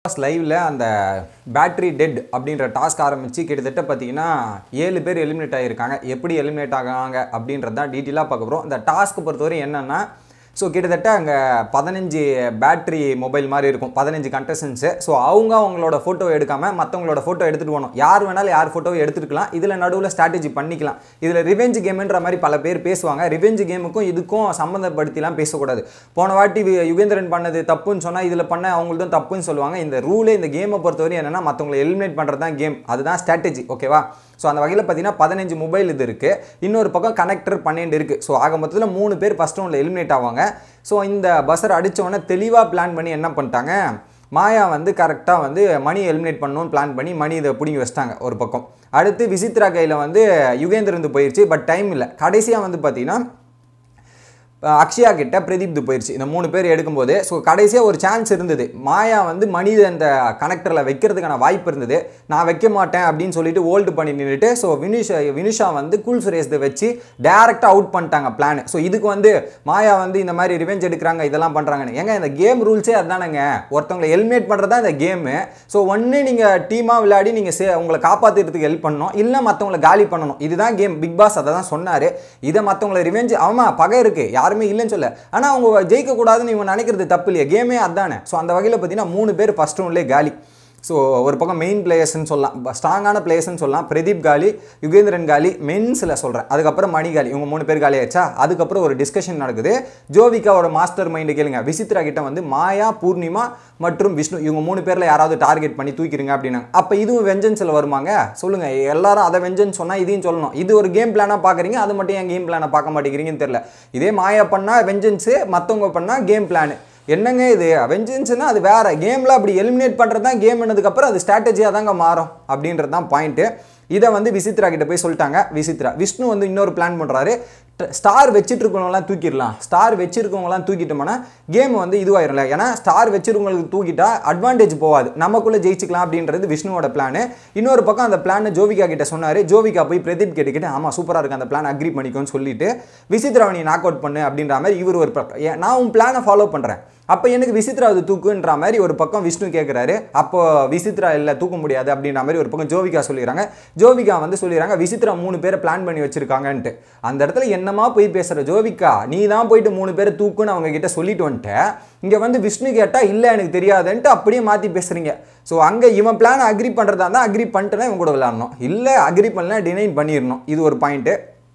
லைவ்ல அந்த battery dead அப்படின்ற டாஸ்க் ஆரம்பித்து கிட்டத்தட்ட பார்த்தீங்கன்னா ஏழு பேர் எலிமினேட் ஆகியிருக்காங்க எப்படி எலிமினேட் ஆகாங்க அப்படின்றது தான் டீட்டெயிலாக பார்க்க போகிறோம் இந்த டாஸ்க் பொறுத்தவரை என்னென்னா ஸோ கிட்டத்தட்ட அங்கே பதினஞ்சு பேட்டரி மொபைல் மாதிரி இருக்கும் பதினஞ்சு கண்டஸ்டன்ஸு ஸோ அவங்க அவங்களோட ஃபோட்டோ எடுக்காமல் மற்றவங்களோட ஃபோட்டோ எடுத்துகிட்டு போகணும் யார் வேணாலும் யார் ஃபோட்டோவை எடுத்துக்கலாம் இதில் நடுவில் ஸ்ட்ராட்டஜி பண்ணிக்கலாம் இதில் ரிவெஞ்ச் கேம்ன்ற மாதிரி பல பேர் பேசுவாங்க ரிவெஞ்ச் கேமுக்கும் இதுக்கும் சம்மந்தப்படுத்திலாம் பேசக்கூடாது போன வாட்டி வி- யுகேந்திரன் பண்ணது தப்புன்னு சொன்னால் இதில் பண்ண அவங்களும் தப்புன்னு சொல்லுவாங்க இந்த ரூலே இந்த கேமை பொறுத்தவரை என்னென்னா மற்றவங்களை எலிமினேட் பண்ணுறது தான் கேம் அதுதான் ஸ்ட்ராட்டஜி ஓகேவா ஸோ அந்த வகையில் பார்த்தீங்கன்னா பதினஞ்சு மொபைல் இது இருக்குது இன்னொரு பக்கம் கனெக்டர் பன்னெண்டு இருக்குது ஸோ ஆக மொத்தத்தில் மூணு பேர் ஃபஸ்ட் ரவுண்டில் எலிமினேட் ஆவாங்க ஸோ இந்த பஸ்ஸர் உடனே தெளிவாக பிளான் பண்ணி என்ன பண்ணிட்டாங்க மாயா வந்து கரெக்டாக வந்து மணி எலிமினேட் பண்ணணும்னு பிளான் பண்ணி மணி இதை பிடிங்கி வச்சிட்டாங்க ஒரு பக்கம் அடுத்து விசித்ரா கையில் வந்து யுகேந்தர் வந்து போயிடுச்சு பட் டைம் இல்லை கடைசியாக வந்து பார்த்தீங்கன்னா அஹ் அக்ஷயா கிட்ட பிரதீப் இது போயிடுச்சு இந்த மூணு பேர் எடுக்கும்போது ஸோ கடைசியாக ஒரு சான்ஸ் இருந்தது மாயா வந்து மணி அந்த கனெக்டரில் வைக்கிறதுக்கான வாய்ப்பு இருந்தது நான் வைக்க மாட்டேன் அப்படின்னு சொல்லிட்டு ஹோல்டு பண்ணி நின்றுட்டு ஸோ வினிஷா வினிஷா வந்து கூல் சுரேஷ் வச்சு டேரெக்டாக அவுட் பண்ணிட்டாங்க பிளான் ஸோ இதுக்கு வந்து மாயா வந்து இந்த மாதிரி ரிவெஞ்ச் எடுக்கிறாங்க இதெல்லாம் பண்ணுறாங்கன்னு ஏங்க இந்த கேம் ரூல்ஸே அதானங்க ஒருத்தவங்களை எலிமினேட் பண்ணுறது தான் இந்த கேமு ஸோ ஒன்று நீங்கள் டீமாக விளையாடி நீங்கள் சே உங்களை காப்பாற்றுறதுக்கு ஹெல்ப் பண்ணணும் இல்லை மற்றவங்களை காலி பண்ணணும் இதுதான் கேம் பிக் பாஸ் அதை தான் சொன்னார் இதை மற்றவங்களை ரிவெஞ்ச் ஆமாம் பகை இருக்குது யாருமே இல்லைன்னு சொல்ல ஆனால் அவங்க ஜெயிக்கக்கூடாதுன்னு இவங்க நினைக்கிறது தப்பு இல்லையா கேமே அதானே ஸோ அந்த வகையில் பார்த்தீங்கன்னா மூணு பேர் ஃபஸ்ட் ரவுண்ட்லேயே காலி ஸோ ஒரு பக்கம் மெயின் பிளேயர்ஸ்னு சொல்லலாம் ஸ்ட்ராங்கான பிளேயர்ஸ்னு சொல்லலாம் பிரதீப் காலி யுகேந்திரன் காலி மென்ஸில் சொல்கிறேன் அதுக்கப்புறம் மணி காலி இவங்க மூணு பேர் காலி ஆயிடுச்சா அதுக்கப்புறம் ஒரு டிஸ்கஷன் நடக்குது ஜோவிகாவோட மாஸ்டர் மைண்டு கேளுங்க விசித்ரா கிட்ட வந்து மாயா பூர்ணிமா மற்றும் விஷ்ணு இவங்க மூணு பேரில் யாராவது டார்கெட் பண்ணி தூக்கிடுங்க அப்படின்னாங்க அப்போ இதுவும் வெஞ்சன்ஸில் வருமாங்க சொல்லுங்கள் எல்லாரும் அதை வெஞ்சன்ஸ் சொன்னால் இதையும் சொல்லணும் இது ஒரு கேம் பிளானாக பார்க்குறீங்க அது மட்டும் ஏன் கேம் பிளானை பார்க்க மாட்டேங்கிறீங்கன்னு தெரியல இதே மாயா பண்ணால் வெஞ்சன்ஸு மற்றவங்க பண்ணால் கேம் பிளானு என்னங்க இது அவெஞ்சன்ஸ்னா அது வேற கேமில் அப்படி எலிமினேட் பண்ணுறது தான் கேம் என்னதுக்கப்புறம் அது ஸ்ட்ராட்டஜியாக தாங்க மாறும் அப்படின்றது தான் பாயிண்ட்டு இதை வந்து விசித்ரா கிட்ட போய் சொல்லிட்டாங்க விசித்ரா விஷ்ணு வந்து இன்னொரு பிளான் பண்ணுறாரு ஸ்டார் வச்சுட்டு இருக்கவங்களாம் தூக்கிடலாம் ஸ்டார் வச்சிருக்கவங்களாம் தூக்கிட்டோம்னா கேம் வந்து இதுவாயிரும்ல ஏன்னா ஸ்டார் வச்சிருக்கவங்களுக்கு தூக்கிட்டா அட்வான்டேஜ் போகாது நமக்குள்ளே ஜெயிச்சுக்கலாம் அப்படின்றது விஷ்ணுவோட பிளான் இன்னொரு பக்கம் அந்த பிளான் ஜோவிகா கிட்ட சொன்னார் ஜோவிகா போய் பிரதீப் கேட்டுக்கிட்டு ஆமாம் சூப்பராக இருக்கு அந்த பிளான் அக்ரி பண்ணிக்கோன்னு சொல்லிட்டு விசித்ராவை நீ நாக் அவுட் பண்ணு அப்படின்ற மாதிரி இவர் ஒரு பக்கம் ஏன் நான் உன் பிளானை ஃபாலோ பண்ணுறேன் அப்போ எனக்கு விசித்ரா அது தூக்குன்ற மாதிரி ஒரு பக்கம் விஷ்ணு கேட்குறாரு அப்போ விசித்ரா இல்லை தூக்க முடியாது அப்படின்ற மாதிரி ஒரு பக்கம் ஜோவிகா சொல்லிடுறாங்க ஜோவிகா வந்து சொல்லிடுறாங்க விசித்ரா மூணு பேரை பிளான் பண்ணி வச்சிருக்காங்கன்ட்டு அந்த இடத்துல என்னமா போய் பேசுகிற ஜோவிகா நீ தான் போயிட்டு மூணு பேரை தூக்குன்னு அவங்க கிட்ட சொல்லிட்டு வந்துட்ட இங்கே வந்து விஷ்ணு கேட்டால் இல்லை எனக்கு தெரியாதுன்ட்டு அப்படியே மாற்றி பேசுகிறீங்க ஸோ அங்கே இவன் பிளான் அக்ரி பண்ணுறதா இருந்தால் அக்ரி பண்ணிட்டுனா இவன் கூட விளாடணும் இல்லை அக்ரி பண்ணலாம் டினைன் பண்ணிடணும் இது ஒரு பாயிண்ட்டு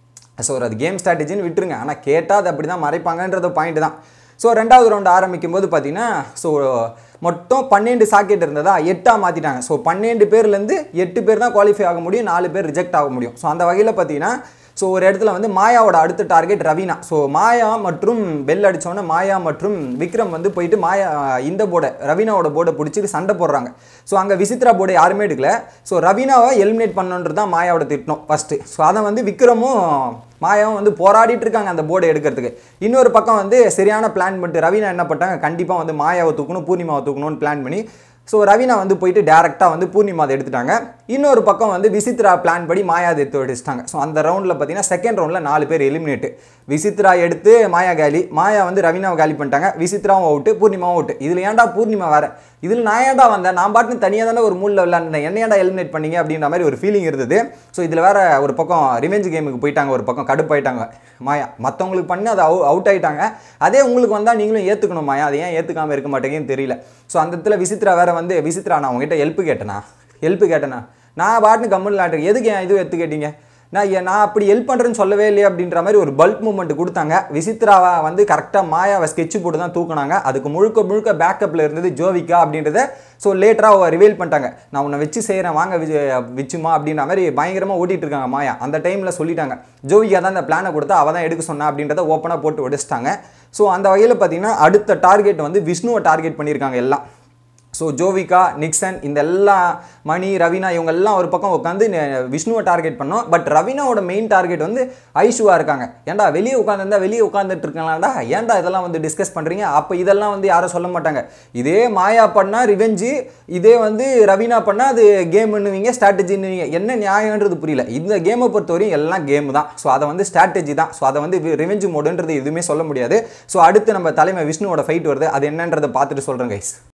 ஸோ அது கேம் ஸ்ட்ராட்டஜின்னு விட்டுருங்க ஆனால் கேட்டால் அது அப்படி தான் மறைப்பாங்கன்றது பாயிண்ட் தான் ஸோ ரெண்டாவது ரவுண்டு ஆரம்பிக்கும் போது பார்த்தீங்கன்னா ஸோ மொத்தம் பன்னெண்டு சாக்கெட் இருந்ததா எட்டாக மாற்றிட்டாங்க ஸோ பன்னெண்டு பேர்லேருந்து எட்டு பேர் தான் குவாலிஃபை ஆக முடியும் நாலு பேர் ரிஜெக்ட் ஆக முடியும் ஸோ அந்த வகையில் பார்த்தீங்கன்னா ஸோ ஒரு இடத்துல வந்து மாயாவோட அடுத்த டார்கெட் ரவீனா ஸோ மாயா மற்றும் பெல் அடித்தோன்னே மாயா மற்றும் விக்ரம் வந்து போயிட்டு மாயா இந்த போர்டை ரவீனாவோட போர்டை பிடிச்சிட்டு சண்டை போடுறாங்க ஸோ அங்கே விசித்ரா போர்டை யாருமே எடுக்கல ஸோ ரவீனாவை எலிமினேட் பண்ணணுன்றது தான் மாயாவோட திட்டம் ஃபஸ்ட்டு ஸோ அதை வந்து விக்ரமும் மாயாவும் வந்து போராடிட்டு இருக்காங்க அந்த போர்டை எடுக்கிறதுக்கு இன்னொரு பக்கம் வந்து சரியான பிளான் பண்ணிட்டு ரவீனா என்ன பண்ணிட்டாங்க கண்டிப்பாக வந்து மாயாவை தூக்கணும் பூர்ணிமாவை தூக்கணும்னு பிளான் பண்ணி ஸோ ரவீனா வந்து போயிட்டு டேரெக்டாக வந்து பூர்ணிமா அதை எடுத்துட்டாங்க இன்னொரு பக்கம் வந்து விசித்ரா பிளான் படி மாயா அதை எடுத்து அடிச்சிட்டாங்க ஸோ அந்த ரவுண்டில் பார்த்தீங்கன்னா செகண்ட் ரவுண்டில் நாலு பேர் எலிமினேட் விசித்ரா எடுத்து மாயா காலி மாயா வந்து ரவீனாவை காலி பண்ணிட்டாங்க விசித்ராவும் அவுட்டு பூர்ணிமாவும் அவுட்டு இதில் ஏன்டா பூர்ணிமா வேற இதில் நான் ஏன்டா வந்தேன் நான் பாட்டுன்னு தனியாக தானே ஒரு மூலில் விளாண்டேன் என்ன ஏன்டா எலிமினேட் பண்ணீங்க அப்படின்ற மாதிரி ஒரு ஃபீலிங் இருந்தது ஸோ இதில் வேற ஒரு பக்கம் ரிவெஞ்ச் கேமுக்கு போயிட்டாங்க ஒரு பக்கம் கடுப்பாயிட்டாங்க மாயா மற்றவங்களுக்கு பண்ணி அதை அவுட் ஆயிட்டாங்க அதே உங்களுக்கு வந்தால் நீங்களும் ஏற்றுக்கணும் மாயா அதை ஏன் ஏற்றுக்காமல் இருக்க மாட்டேங்கன்னு தெரியல ஸோ அந்த இடத்துல விசித்ரா வேற வந்து விசித்ரா நான் உங்ககிட்ட ஹெல்ப் கேட்டேனா ஹெல்ப் கேட்டேனா நான் பாட்டுன்னு கம்முன்னு விளாண்டுருக்கேன் எதுக்கு ஏன் இது எடுத்து கேட்டீங்க நான் ஏன் நான் அப்படி ஹெல்ப் பண்ணுறேன்னு சொல்லவே இல்லையே அப்படின்ற மாதிரி ஒரு பல்க் மூமெண்ட் கொடுத்தாங்க விசித்ராவை வந்து கரெக்டாக மாயாவை ஸ்கெட்ச் போட்டு தான் தூக்குனாங்க அதுக்கு முழுக்க முழுக்க பேக்கப்பில் இருந்தது ஜோவிகா அப்படின்றத ஸோ லேட்டராக ரிவீல் பண்ணிட்டாங்க நான் உன்னை வச்சு செய்கிறேன் வாங்க விஜ விச்சுமா அப்படின்ற மாதிரி பயங்கரமாக ஓட்டிட்டு இருக்காங்க மாயா அந்த டைமில் சொல்லிட்டாங்க ஜோவிகா தான் அந்த பிளானை கொடுத்தா அவள் தான் எடுக்க சொன்னா அப்படின்றத ஓப்பனாக போட்டு உடைச்சிட்டாங்க ஸோ அந்த வகையில் பார்த்தீங்கன்னா அடுத்த டார்கெட் வந்து விஷ்ணுவை டார்கெட் பண்ணியிருக்காங்க எல்லாம் ஸோ ஜோவிகா நிக்சன் இந்த எல்லா மணி ரவீனா இவங்க எல்லாம் ஒரு பக்கம் உட்காந்து விஷ்ணுவை டார்கெட் பண்ணோம் பட் ரவீனாவோட மெயின் டார்கெட் வந்து ஐஷுவா இருக்காங்க ஏன்டா வெளியே உட்காந்துருந்தா வெளியே உட்காந்துட்டு இருக்கலாம்டா ஏன்டா இதெல்லாம் வந்து டிஸ்கஸ் பண்ணுறீங்க அப்போ இதெல்லாம் வந்து யாரும் சொல்ல மாட்டாங்க இதே மாயா பண்ணால் ரிவெஞ்சு இதே வந்து ரவீனா பண்ணால் அது கேம்னுவீங்க ஸ்ட்ராட்டஜின்னுவீங்க என்ன நியாயன்றது புரியல இந்த கேமை பொறுத்தவரையும் எல்லாம் கேம் தான் ஸோ அதை வந்து ஸ்ட்ராட்டஜி தான் ஸோ அதை வந்து ரிவெஞ்சு மோடுன்றது எதுவுமே சொல்ல முடியாது ஸோ அடுத்து நம்ம தலைமை விஷ்ணுவோட ஃபைட் வருது அது என்னன்றதை பார்த்துட்டு சொல்கிறேன் கைஸ்